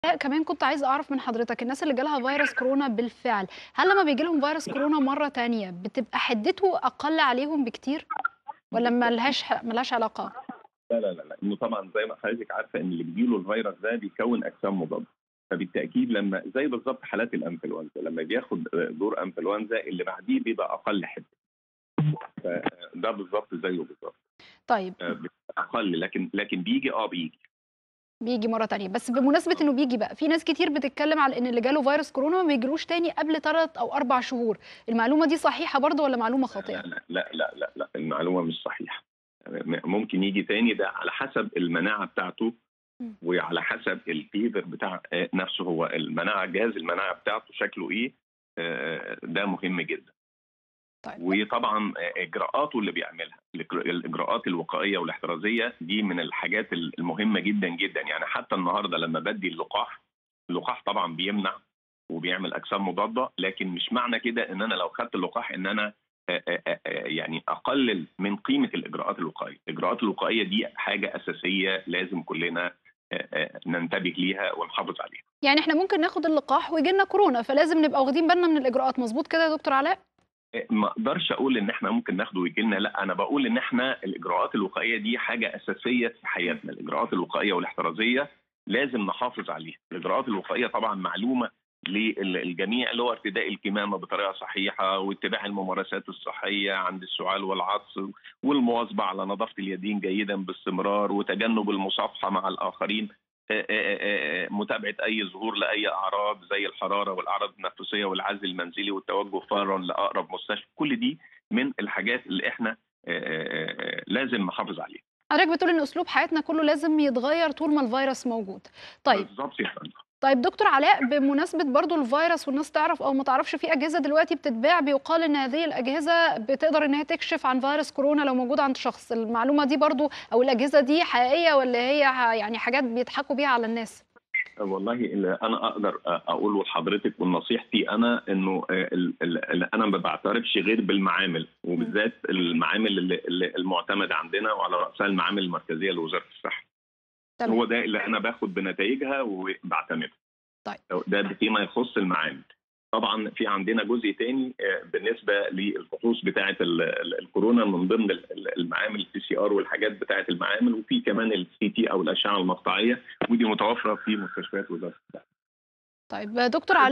كمان كنت عايزة أعرف من حضرتك الناس اللي جالها فيروس كورونا بالفعل، هل لمّا بييجي لهم فيروس كورونا مرّة تانية بتبقى حدته أقل عليهم بكتير والّا ما لهاش ح ما لهاش علاقة؟ لا، لا، لا، لأ، إنه طبعًا زي ما حضرتِك عارفة إن اللي بييجي له الفيروس ده بيكوّن أجسام مضادة، فبالتأكيد لمّا زي بالضبط حالات الإنفلونزا، لمّا بياخد آآ دور إنفلونزا اللي بعديه بيبقى أقل حدة. فده بالضبط زيه بالضبط. طيب آآ بيبقى أقل لكن لكن بييجي آه بييجي. بييجي مرّة تانية، بس بمناسبة آه. إنه بييجي بقى، في ناس كتير بتتكلم على إن اللي جاله فيروس كورونا ما بيجيلوش تاني قبل 3 أو 4 شهور، المعلومة دي صحيحة برضه والّا معلومة لا، خاطئة؟ لا، لأ، لأ، لأ، لأ، المعلومة مش صحيحة. م ممكن ييجي تاني ده على حسب المناعة بتاعته إمم. وعلى حسب الفيفر بتاع آآ نفسه هو المناعة جهاز المناعة بتاعته شكله إيه، آآ ده مهم جدًا. طيب وطبعًا آآ إجراءاته اللي بيعملها، الإجر الإجراءات الوقائية والاحترازية دي من الحاجات ال المهمة جدًا، جدًا، يعني حتى النهارده لمّا بادّي اللقاح، اللقاح طبعًا بيمنع وبيعمل أجسام مضادة، لكن مش معنى كده إن أنا لو خدت اللقاح إن أنا آآ آآ آآ يعني أقلل من قيمة الإجراءات الوقائية، الإجراءات الوقائية دي حاجة أساسية لازم كلنا آآ آآ ننتبه ليها ونحافظ عليها. يعني إحنا ممكن ناخد اللقاح وييجي لنا كورونا، فلازم نبقى واخدين بالنا من الإجراءات، مضبوط كده يا دكتور علاء؟ آآ ما أقدرش أقول إن إحنا ممكن ناخده وييجي لنا، لأ، أنا باقول إن إحنا الإجراءات الوقائية دي حاجة أساسية في حياتنا، الإجراءات الوقائية والاحترازية لازم نحافظ عليها، الإجراءات الوقائية طبعًا معلومة لل الجميع اللي هو ارتداء الكمامة بطريقة صحيحة واتباع الممارسات الصحية عند السعال والعطس والمواظبة على نظافة اليدين جيدًا باستمرار وتجنب المصافحة مع الآخرين، آآ آآ آآ متابعة أي ظهور لأي أعراض زي الحرارة والأعراض التنفسية والعزل المنزلي والتوجه فورًا لأقرب مستشفى، كل دي من الحاجات اللي إحنا آآ آآ لازم نحافظ عليها. حضرتك بتقول إن أسلوب حياتنا كله لازم يتغير طول ما الفيروس موجود. طيب بالضبط يا فندم. طيب دكتور علاء بمناسبة برضه الفيروس والناس تعرف أو ما تعرفش في أجهزة دلوقتي بتتباع بيُقال إن هذه الأجهزة بتقدر إن هي تكشف عن فيروس كورونا لو موجود عند شخص، المعلومة دي برضه أو الأجهزة دي حقيقية والّا هي ح يعني حاجات بيضحكوا بيها على الناس؟ والله اللي أنا أقدر أ أقوله لحضرتك ونصيحتي أنا إنه آآ ال ال ال أنا ما باعترفش غير بالمعامل، إمم. وبالذات المعامل ال ال المعتمدة عندنا وعلى رأسها المعامل المركزية لوزارة الصحة. تمام. هو ده اللي أنا باخد بنتايجها وباعتمدها. طيب. ده فيما يخص المعامل. طبعًا في عندنا جزء تاني آآ بالنسبة للفحوص بتاعة ال ال الكورونا من ضمن ال ال المعامل الPCR والحاجات بتاعة المعامل وفي كمان الCT أو الأشعة المقطعية ودي متوفرة في مستشفيات وزارة الصحة. طيب دكتور علاء